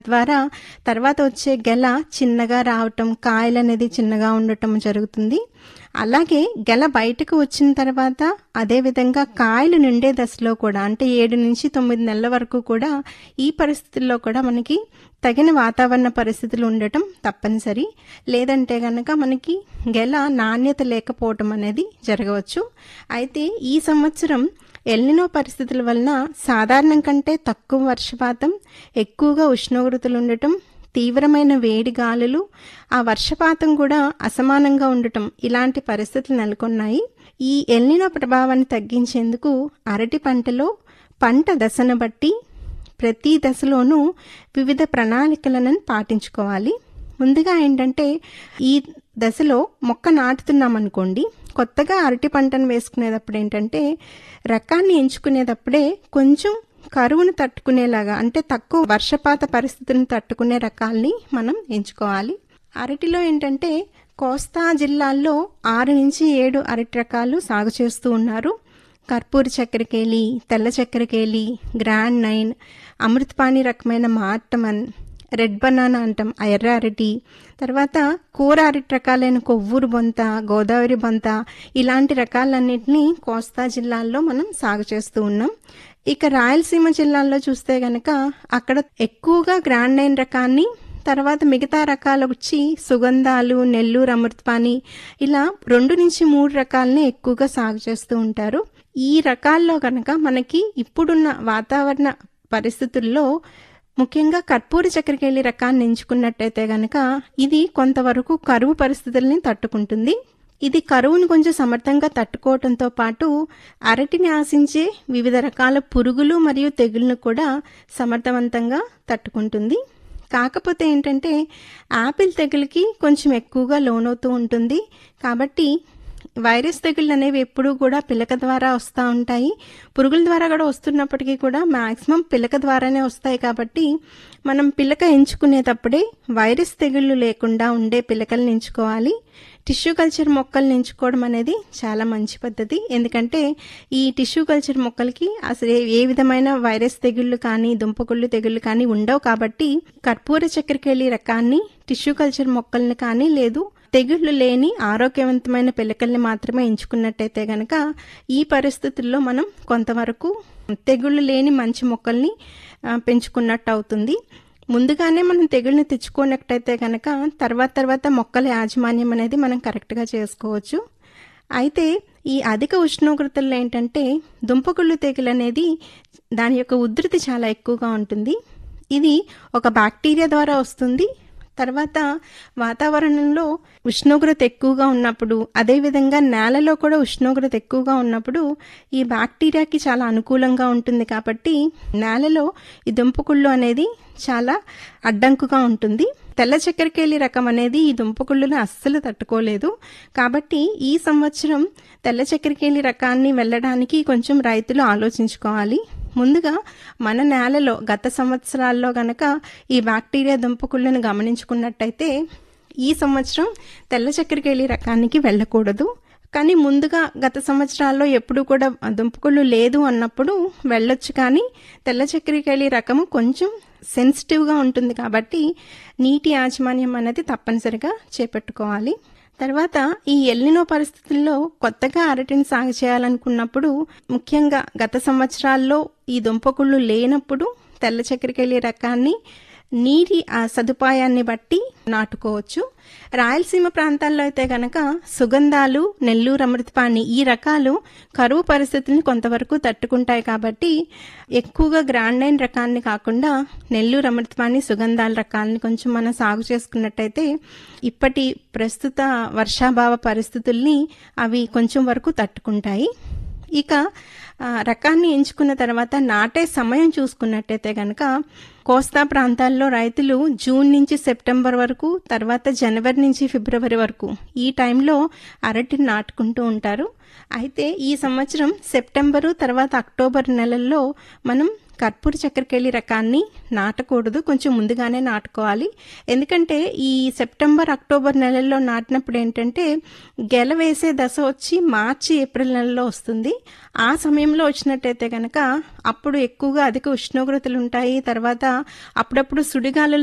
ద్వారా తర్వాత వచ్చే గెల చిన్నగా రావటం కాయలనేది చిన్నగా ఉండటం జరుగుతుంది అలాగే గెల బయటకు వచ్చిన తర్వాత అదే విధంగా కాయలు నిండే దశలో కూడా అంటే ఏడు నుంచి తొమ్మిది నెలల వరకు కూడా ఈ పరిస్థితుల్లో కూడా మనకి తగిన వాతావరణ పరిస్థితులు ఉండటం తప్పనిసరి లేదంటే గనక మనకి గెల నాణ్యత లేకపోవటం అనేది జరగవచ్చు అయితే ఈ సంవత్సరం ఎల్నినో పరిస్థితుల వలన సాధారణం కంటే తక్కువ వర్షపాతం ఎక్కువగా ఉష్ణోగ్రతలు ఉండటం తీవ్రమైన వేడి గాలులు ఆ వర్షపాతం కూడా అసమానంగా ఉండటం ఇలాంటి పరిస్థితులు నెలకొన్నాయి ఈ ఎల్నినో ప్రభావాన్ని తగ్గించేందుకు అరటి పంటలో పంట దశను బట్టి ప్రతి దశలోనూ వివిధ ప్రణాళికలను పాటించుకోవాలి ముందుగా ఏంటంటే ఈ దశలో మొక్క నాటుతున్నాం అనుకోండి కొత్తగా అరటి పంటను వేసుకునేటప్పుడు ఏంటంటే రకాన్ని ఎంచుకునేటప్పుడే కొంచెం కరువును తట్టుకునేలాగా అంటే తక్కువ వర్షపాత పరిస్థితులను తట్టుకునే రకాల్ని మనం ఎంచుకోవాలి అరటిలో ఏంటంటే కోస్తా జిల్లాల్లో ఆరు నుంచి ఏడు అరటి రకాలు సాగు చేస్తూ ఉన్నారు కర్పూర చక్కెరకేళి తెల్ల చక్కెరకేళి గ్రాండ్ నైన్ అమృతపాణి రకమైన మార్టమన్ రెడ్ బనానా అంటాం ఆ ఎర్ర అరటి తర్వాత కూర అరటి రకాలైన కొవ్వూరు బొంత గోదావరి బొంత ఇలాంటి రకాలన్నింటినీ కోస్తా జిల్లాల్లో మనం సాగు చేస్తూ ఉన్నాం ఇక రాయలసీమ జిల్లాల్లో చూస్తే గనక అక్కడ ఎక్కువగా గ్రాండ్ నైన్ రకాన్ని తర్వాత మిగతా రకాలు వచ్చి సుగంధాలు నెల్లూరు అమృతపాణి ఇలా రెండు నుంచి మూడు రకాలని ఎక్కువగా సాగు చేస్తూ ఉంటారు ఈ రకాల్లో కనుక మనకి ఇప్పుడున్న వాతావరణ పరిస్థితుల్లో ముఖ్యంగా కర్పూర చక్కెరకేళి రకాన్ని ఎంచుకున్నట్టయితే గనక ఇది కొంతవరకు కరువు పరిస్థితుల్ని తట్టుకుంటుంది ఇది కరువును కొంచెం సమర్థంగా తట్టుకోవడంతో పాటు అరటిని ఆశించే వివిధ రకాల పురుగులు మరియు తెగుళ్లను కూడా సమర్థవంతంగా తట్టుకుంటుంది కాకపోతే ఏంటంటే యాపిల్ తెగులకి కొంచెం ఎక్కువగా లోనవుతూ ఉంటుంది కాబట్టి వైరస్ తెగుళ్ళు అనేవి ఎప్పుడూ కూడా పిలక ద్వారా వస్తూ ఉంటాయి పురుగుల ద్వారా కూడా వస్తున్నప్పటికీ కూడా మ్యాక్సిమం పిలక ద్వారానే వస్తాయి కాబట్టి మనం పిలక ఎంచుకునేటప్పుడే వైరస్ తెగుళ్ళు లేకుండా ఉండే పిలకలను ఎంచుకోవాలి టిష్యూ కల్చర్ మొక్కల్ని ఎంచుకోవడం అనేది చాలా మంచి పద్ధతి ఎందుకంటే ఈ టిష్యూ కల్చర్ మొక్కలకి అసలు ఏ విధమైన వైరస్ తెగుళ్ళు కానీ దుంపకుళ్ళు తెగుళ్ళు కానీ ఉండవు కాబట్టి కర్పూర చక్కెరకేళి రకాన్ని టిష్యూ కల్చర్ మొక్కల్ని కానీ లేదు తెగుళ్లు లేని ఆరోగ్యవంతమైన పిలకల్ని మాత్రమే ఎంచుకున్నట్టయితే గనక ఈ పరిస్థితుల్లో మనం కొంతవరకు తెగుళ్ళు లేని మంచి మొక్కల్ని పెంచుకున్నట్టు అవుతుంది ముందుగానే మనం తెగుళ్ళని తెచ్చుకున్నట్టయితే కనుక తర్వాత తర్వాత మొక్కల యాజమాన్యం అనేది మనం కరెక్ట్గా చేసుకోవచ్చు అయితే ఈ అధిక ఉష్ణోగ్రతల్లో ఏంటంటే దుంపకుళ్ళు తెగులు అనేది దాని యొక్క ఉధృతి చాలా ఎక్కువగా ఉంటుంది ఇది ఒక బ్యాక్టీరియా ద్వారా వస్తుంది తర్వాత వాతావరణంలో ఉష్ణోగ్రత ఎక్కువగా ఉన్నప్పుడు అదేవిధంగా నేలలో కూడా ఉష్ణోగ్రత ఎక్కువగా ఉన్నప్పుడు ఈ బ్యాక్టీరియాకి చాలా అనుకూలంగా ఉంటుంది కాబట్టి నేలలో ఈ దుంపకుళ్ళు అనేది చాలా అడ్డంకుగా ఉంటుంది తెల్ల చక్కెరకేళి రకం అనేది ఈ దుంపకుళ్ళుని అస్సలు తట్టుకోలేదు కాబట్టి ఈ సంవత్సరం తెల్ల చక్కెరకేళి రకాన్ని వెళ్ళడానికి కొంచెం రైతులు ఆలోచించుకోవాలి ముందుగా మన నేలలో గత సంవత్సరాల్లో గనక ఈ బ్యాక్టీరియా దుంపకుళ్ళను గమనించుకున్నట్టయితే ఈ సంవత్సరం తెల్ల చక్కెరకేళి రకానికి వెళ్ళకూడదు కానీ ముందుగా గత సంవత్సరాల్లో ఎప్పుడు కూడా దుంపకుళ్ళు లేదు అన్నప్పుడు వెళ్ళొచ్చు కానీ తెల్ల చక్కెరకేళి రకము కొంచెం సెన్సిటివ్గా ఉంటుంది కాబట్టి నీటి యాజమాన్యం అనేది తప్పనిసరిగా చేపట్టుకోవాలి తర్వాత ఈ ఎల్నినో పరిస్థితుల్లో కొత్తగా అరటిని సాగు చేయాలనుకున్నప్పుడు ముఖ్యంగా గత సంవత్సరాల్లో ఈ దుంపకుళ్ళు లేనప్పుడు తెల్ల చక్కెరకెళ్ళి రకాన్ని నీటి సదుపాయాన్ని బట్టి నాటుకోవచ్చు రాయలసీమ ప్రాంతాల్లో అయితే గనక సుగంధాలు నెల్లూరు అమృతపాణి ఈ రకాలు కరువు పరిస్థితుల్ని కొంతవరకు తట్టుకుంటాయి కాబట్టి ఎక్కువగా గ్రాండైన్ రకాన్ని కాకుండా నెల్లూరు అమృతపాణి సుగంధాల రకాలని కొంచెం మనం సాగు చేసుకున్నట్టయితే ఇప్పటి ప్రస్తుత వర్షాభావ పరిస్థితుల్ని అవి కొంచెం వరకు తట్టుకుంటాయి ఇక రకాన్ని ఎంచుకున్న తర్వాత నాటే సమయం చూసుకున్నట్టయితే కనుక కోస్తా ప్రాంతాల్లో రైతులు జూన్ నుంచి సెప్టెంబర్ వరకు తర్వాత జనవరి నుంచి ఫిబ్రవరి వరకు ఈ టైంలో అరటిని నాటుకుంటూ ఉంటారు అయితే ఈ సంవత్సరం సెప్టెంబరు తర్వాత అక్టోబర్ నెలల్లో మనం కర్పూర చక్కెరకేళి రకాన్ని నాటకూడదు కొంచెం ముందుగానే నాటుకోవాలి ఎందుకంటే ఈ సెప్టెంబర్ అక్టోబర్ నెలల్లో నాటినప్పుడు ఏంటంటే గెల వేసే దశ వచ్చి మార్చి ఏప్రిల్ నెలలో వస్తుంది ఆ సమయంలో వచ్చినట్టయితే కనుక అప్పుడు ఎక్కువగా అధిక ఉష్ణోగ్రతలు ఉంటాయి తర్వాత అప్పుడప్పుడు సుడిగాలులు